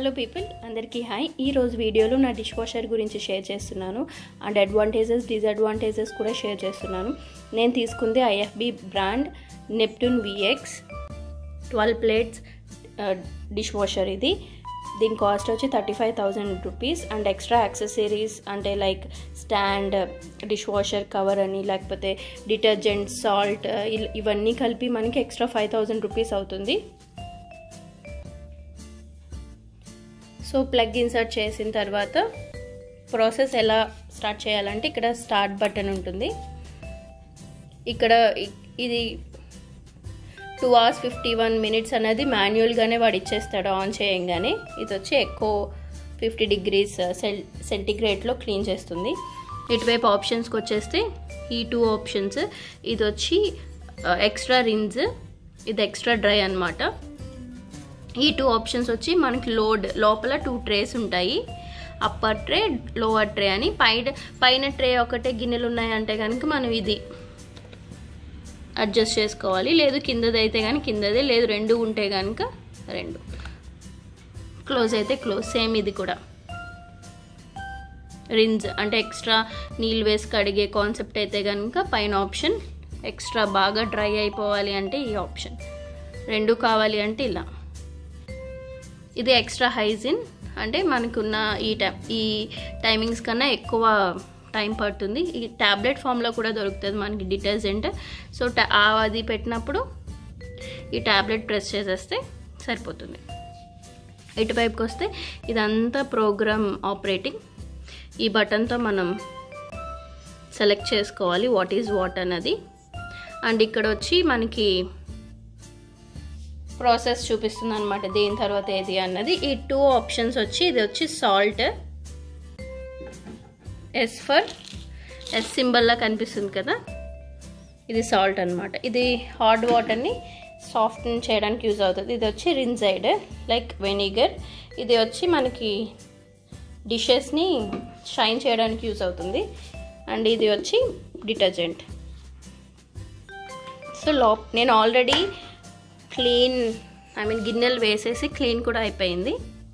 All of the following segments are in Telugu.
హలో పీపుల్ అందరికీ హాయ్ ఈ రోజు వీడియోలో నా డిష్ వాషర్ గురించి షేర్ చేస్తున్నాను అండ్ అడ్వాంటేజెస్ డిసడ్వాంటేజెస్ కూడా షేర్ చేస్తున్నాను నేను తీసుకుంది IFB brand Neptune VX twelve plates dish washer ఇది దీని కాస్ట్ వచ్చి thirty five thousand rupees and extra accessories అంటే like stand dish washer cover అని లేకపోతే డిటర్జెంట్ సాల్ట్ ఇవన్నీ కలిపి మనకి ఎక్స్ట్రా ఫైవ్ థౌజండ్ రూపీస్ అవుతుంది సో ప్లగ్ ఇన్సర్ట్ చేసిన తర్వాత ప్రాసెస్ ఎలా స్టార్ట్ చేయాలంటే ఇక్కడ స్టార్ట్ బటన్ ఉంటుంది ఇక్కడ ఇది two hours fifty one minutes అనేది మాన్యువల్గానే వాడు ఇచ్చేస్తాడు ఆన్ చేయంగానే ఇది వచ్చి ఎక్కువ ఫిఫ్టీ డిగ్రీస్ సెల్ సెంటిగ్రేడ్లో క్లీన్ చేస్తుంది ఇటువైపు ఆప్షన్స్కి వచ్చేస్తే ఈ టూ ఆప్షన్స్ ఇది వచ్చి ఎక్స్ట్రా రిన్స్ ఇది ఎక్స్ట్రా డ్రై అనమాట ఈ టూ ఆప్షన్స్ వచ్చి మనకి లోడ్ లోపల టూ ట్రేస్ ఉంటాయి అప్పర్ ట్రే లోవర్ ట్రే అని పైన పైన ట్రే ఒకటే గిన్నెలు ఉన్నాయంటే కనుక మనం ఇది అడ్జస్ట్ చేసుకోవాలి లేదు కిందది అయితే కానీ కిందదే లేదు రెండు ఉంటే కనుక రెండు క్లోజ్ అయితే క్లోజ్ సేమ్ ఇది కూడా రిన్స్ అంటే ఎక్స్ట్రా నీళ్ళు వేసి కడిగే కాన్సెప్ట్ అయితే కనుక పైన ఆప్షన్ ఎక్స్ట్రా బాగా డ్రై అయిపోవాలి అంటే ఈ ఆప్షన్ రెండు కావాలి అంటే ఇలా ఇది ఎక్స్ట్రా హైజిన్ అంటే మనకున్న ఈ టైం ఈ టైమింగ్స్ కన్నా ఎక్కువ టైం పడుతుంది ఈ ట్యాబ్లెట్ ఫామ్లో కూడా దొరుకుతుంది మనకి డిటర్జెంట్ సో అది పెట్టినప్పుడు ఈ ట్యాబ్లెట్ ప్రెస్ చేసేస్తే సరిపోతుంది ఇటువైపుకి వస్తే ఇదంతా ప్రోగ్రామ్ ఆపరేటింగ్ ఈ బటన్తో మనం సెలెక్ట్ చేసుకోవాలి వాట్ ఈజ్ వాట్ అన్నది అండ్ ఇక్కడ వచ్చి మనకి ప్రాసెస్ చూపిస్తుంది అనమాట దేని తర్వాత ఏది అన్నది ఈ టూ ఆప్షన్స్ వచ్చి ఇది వచ్చి సాల్ట్ ఎస్ ఫర్ ఎస్ సింబల్లా కనిపిస్తుంది కదా ఇది సాల్ట్ అనమాట ఇది హాట్ వాటర్ని సాఫ్ట్ చేయడానికి యూజ్ అవుతుంది ఇది వచ్చి రిన్సైడ్ లైక్ వెనిగర్ ఇది వచ్చి మనకి డిషెస్ని షైన్ చేయడానికి యూజ్ అవుతుంది అండ్ ఇది వచ్చి డిటర్జెంట్ సో లో నేను ఆల్రెడీ క్లీన్ ఐ మీన్ గిన్నెలు వేసేసి క్లీన్ కూడా అయిపోయింది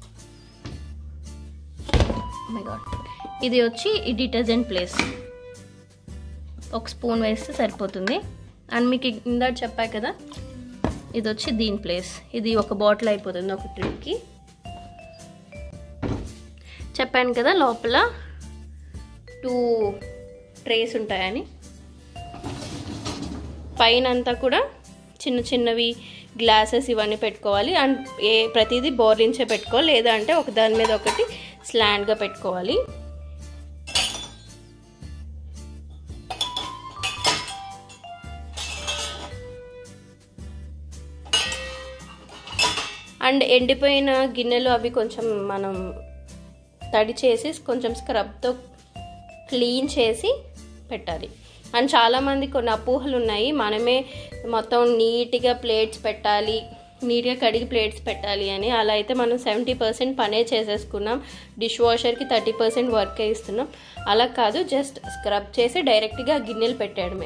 గాడ్ ఇది వచ్చి ఈ డిటర్జెంట్ ప్లేస్ ఒక స్పూన్ వేస్తే సరిపోతుంది అండ్ మీకు ఇందాక చెప్పా కదా ఇది వచ్చి దీని ప్లేస్ ఇది ఒక బాటిల్ అయిపోతుంది ఒక ట్రిప్కి చెప్పాను కదా లోపల టూ ట్రేస్ ఉంటాయని పైన అంతా కూడా చిన్న చిన్నవి గ్లాసెస్ ఇవన్నీ పెట్టుకోవాలి అండ్ ఏ ప్రతిదీ బోర్లించే పెట్టుకోవాలి లేదా అంటే ఒక దాని మీద ఒకటి స్లాండ్గా పెట్టుకోవాలి అండ్ ఎండిపోయిన గిన్నెలు అవి కొంచెం మనం తడి చేసి కొంచెం స్క్రబ్తో క్లీన్ చేసి పెట్టాలి అండ్ చాలామంది కొన్ని అపోహలు ఉన్నాయి మనమే మొత్తం నీట్గా ప్లేట్స్ పెట్టాలి నీట్గా కడిగి ప్లేట్స్ పెట్టాలి అని అలా అయితే మనం సెవెంటీ పర్సెంట్ పనే చేసేసుకున్నాం డిష్ వాషర్కి థర్టీ పర్సెంట్ వర్కే ఇస్తున్నాం అలా కాదు జస్ట్ స్క్రబ్ చేసి డైరెక్ట్గా గిన్నెలు పెట్టేయడమే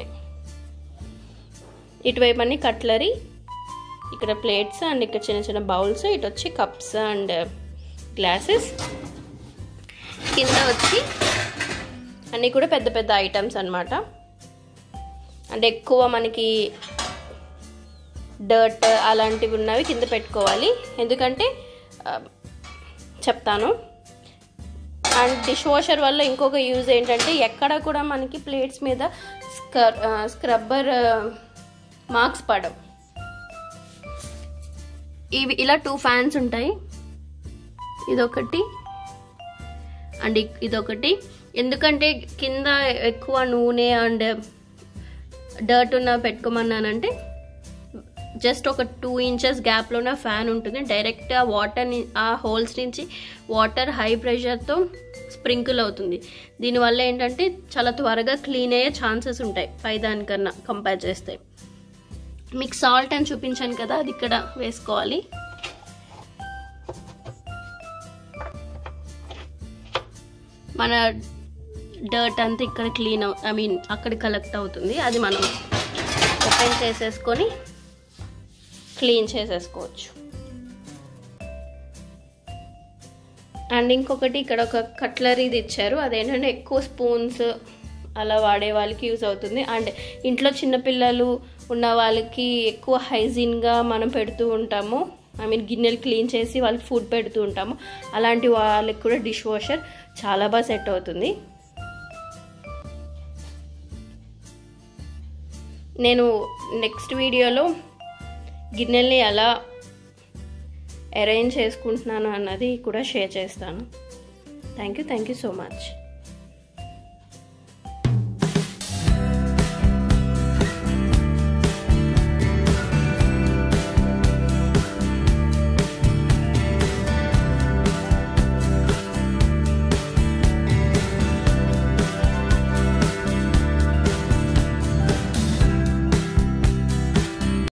ఇటువైపు అన్ని కట్లరీ ఇక్కడ ప్లేట్స్ అండ్ ఇక్కడ చిన్న చిన్న బౌల్స్ ఇటు వచ్చి కప్స్ అండ్ గ్లాసెస్ కింద వచ్చి అన్నీ కూడా పెద్ద పెద్ద ఐటమ్స్ అనమాట అంటే ఎక్కువ మనకి డర్ట్ అలాంటివి ఉన్నవి కింద పెట్టుకోవాలి ఎందుకంటే చెప్తాను అండ్ డిష్ వాషర్ వల్ల ఇంకొక యూజ్ ఏంటంటే ఎక్కడ కూడా మనకి ప్లేట్స్ మీద స్క్ర స్క్రబ్బర్ మార్క్స్ పడవు ఇవి ఇలా టూ ఫ్యాన్స్ ఉంటాయి ఇదొకటి అండ్ ఇదొకటి ఎందుకంటే కింద ఎక్కువ నూనె అండ్ డర్ట్ ఉన్న పెట్టుకోమన్నానంటే జస్ట్ ఒక టూ ఇంచెస్ గ్యాప్లోనే ఫ్యాన్ ఉంటుంది డైరెక్ట్ ఆ వాటర్ని ఆ హోల్స్ నుంచి వాటర్ హై ప్రెషర్తో స్ప్రింకిల్ అవుతుంది దీనివల్ల ఏంటంటే చాలా త్వరగా క్లీన్ అయ్యే ఛాన్సెస్ ఉంటాయి పై దానికన్నా కంపేర్ చేస్తే మీకు సాల్ట్ అని చూపించాను కదా అది ఇక్కడ వేసుకోవాలి మన డర్ట్ అంతా ఇక్కడ క్లీన్ అవు ఐ మీన్ అక్కడ కలెక్ట్ అవుతుంది అది మనం ఓపెన్ చేసేసుకొని క్లీన్ చేసేసుకోవచ్చు అండ్ ఇంకొకటి ఇక్కడ ఒక కట్లరీది ఇచ్చారు అదేంటంటే ఎక్కువ స్పూన్స్ అలా వాడే వాళ్ళకి యూజ్ అవుతుంది అండ్ ఇంట్లో చిన్నపిల్లలు ఉన్న వాళ్ళకి ఎక్కువ హైజీన్గా మనం పెడుతూ ఉంటాము ఐ మీన్ గిన్నెలు క్లీన్ చేసి వాళ్ళకి ఫుడ్ పెడుతూ ఉంటాము అలాంటి వాళ్ళకి కూడా డిష్ వాషర్ చాలా బాగా సెట్ అవుతుంది నేను నెక్స్ట్ వీడియోలో గిన్నెల్ని ఎలా అరేంజ్ చేసుకుంటున్నాను అన్నది కూడా షేర్ చేస్తాను thank you thank you so much